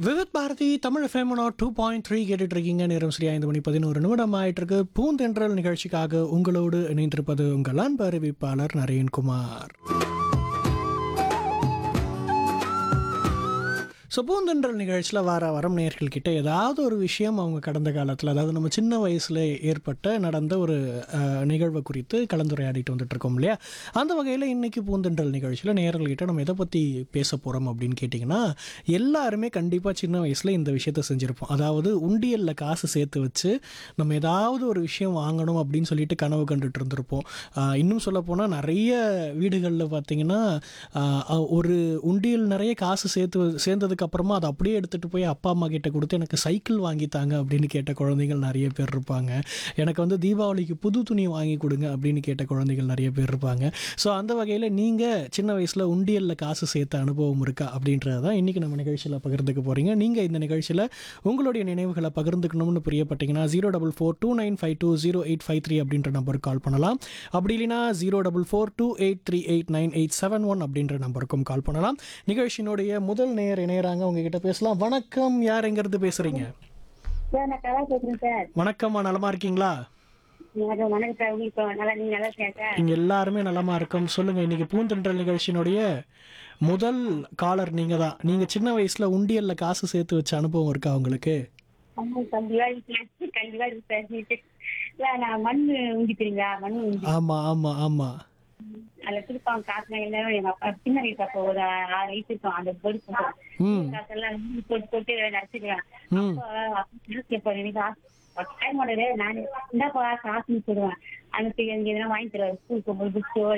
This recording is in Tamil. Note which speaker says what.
Speaker 1: விவித் பாரதி தமிழ் ஃபேமனோ டூ பாயிண்ட் த்ரீ கேட்டுட்டு இருக்கீங்க நேரம் சரியா ஐந்து மணி பதினோரு நிமிடம் ஆயிட்டு இருக்கு பூந்தென்றல் நிகழ்ச்சிக்காக உங்களோடு இணைந்திருப்பது உங்கள் அன்பு அறிவிப்பாளர் நரேன்குமார் ஸோ பூந்தென்றல் நிகழ்ச்சியில் வார வரம் நேர்கள் கிட்ட ஏதாவது ஒரு விஷயம் அவங்க கடந்த காலத்தில் அதாவது நம்ம சின்ன வயசில் ஏற்பட்ட நடந்த ஒரு அஹ், நிகழ்வை குறித்து கலந்துரையாடிட்டு வந்துட்டு இருக்கோம் இல்லையா அந்த வகையில் இன்னைக்கு பூந்தென்றல் நிகழ்ச்சியில் நேர்கள்கிட்ட நம்ம எதை பற்றி பேச போகிறோம் அப்படின்னு கேட்டிங்கன்னா எல்லாருமே கண்டிப்பாக சின்ன வயசில் இந்த விஷயத்த செஞ்சுருப்போம் அதாவது உண்டியலில் காசு சேர்த்து வச்சு நம்ம ஏதாவது ஒரு விஷயம் வாங்கணும் அப்படின்னு சொல்லிட்டு கனவு கண்டுட்டு இருந்திருப்போம் ஆஹ் இன்னும் சொல்ல போனால் நிறைய வீடுகளில் பார்த்தீங்கன்னா ஆஹ் ஒரு உண்டியல் நிறைய காசு சேர்த்து சேர்ந்ததுக்கு அப்புறமா அதை அப்படியே எடுத்துகிட்டு போய் அப்பா அம்மா கிட்ட கொடுத்து எனக்கு சைக்கிள் வாங்கித்தாங்க அப்படின்னு கேட்ட குழந்தைகள் நிறைய பேர் இருப்பாங்க எனக்கு வந்து தீபாவளிக்கு புது துணி வாங்கி கொடுங்க அப்படின்னு கேட்ட குழந்தைகள் நிறைய பேர் இருப்பாங்க ஸோ அந்த வகையில் நீங்கள் சின்ன வயசில் உண்டியலில் காசு சேர்த்த அனுபவம் இருக்கா அப்படின்றத தான் இன்றைக்கி நம்ம நிகழ்ச்சியில் பகிர்ந்துக்க போகிறீங்க நீங்கள் இந்த நிகழ்ச்சியில் உங்களுடைய நினைவுகளை பகிர்ந்துக்கணும்னு பிரியப்பட்டீங்கன்னா zero double four two nine five two zero eight five three அப்படின்ற நம்பருக்கு கால் பண்ணலாம் அப்படி இல்லைனா zero double four two eight three eight nine eight seven one அப்படின்ற நம்பருக்கும் கால் பண்ணலாம் நிகழ்ச்சியினுடைய முதல் நேர் இணையறாங்க உங்ககிட்ட பேசலாம் வணக்கம் யார் எங்கேருந்து பேசுகிறீங்க
Speaker 2: சார் நான் கலா பேசுறேன் சார்
Speaker 1: வணக்கம்மா நலமா இருக்கீங்களா
Speaker 2: வணக்கம் வணக்கம் சார் உங்களுக்கு நல்லா நீங்க நல்லா இருக்கேன் சார்
Speaker 1: இங்க எல்லாருமே நலமா இருக்கோம் சொல்லுங்க இன்னைக்கு பூந்தென்றல் நிகழ்ச்சியினுடைய முதல் காலர் நீங்க தான் நீங்க சின்ன வயசுல உண்டியல்ல காசு சேர்த்து வச்ச அனுபவம் இருக்கா உங்களுக்கு
Speaker 2: ஆமா கண்டிப்பா இருக்கு கண்டிப்பா இருக்கு சார் இல்ல நான் மண் உண்டிக்கிறீங்களா மண் உண்டி
Speaker 1: ஆமா ஆமா ஆமா
Speaker 2: அதுல திருப்பாங்க காசு எல்லாரும் எங்க அப்பா சின்ன வயசு அப்போ ஒரு ஆறு வயசு இருக்கும் அந்த பொறுப்பு
Speaker 1: ம்
Speaker 2: காசெல்லாம் போட்டு போட்டு நடிச்சுக்கிறேன்
Speaker 1: ம்
Speaker 2: கேட்பாரு எனக்கு டைம் நான் இந்தாப்பா காசுன்னு சொல்லுவேன் அனுப்பி எனக்கு எதனா வாங்கி தருவாரு ஸ்கூலுக்கு போகும்போது புக்ஸோ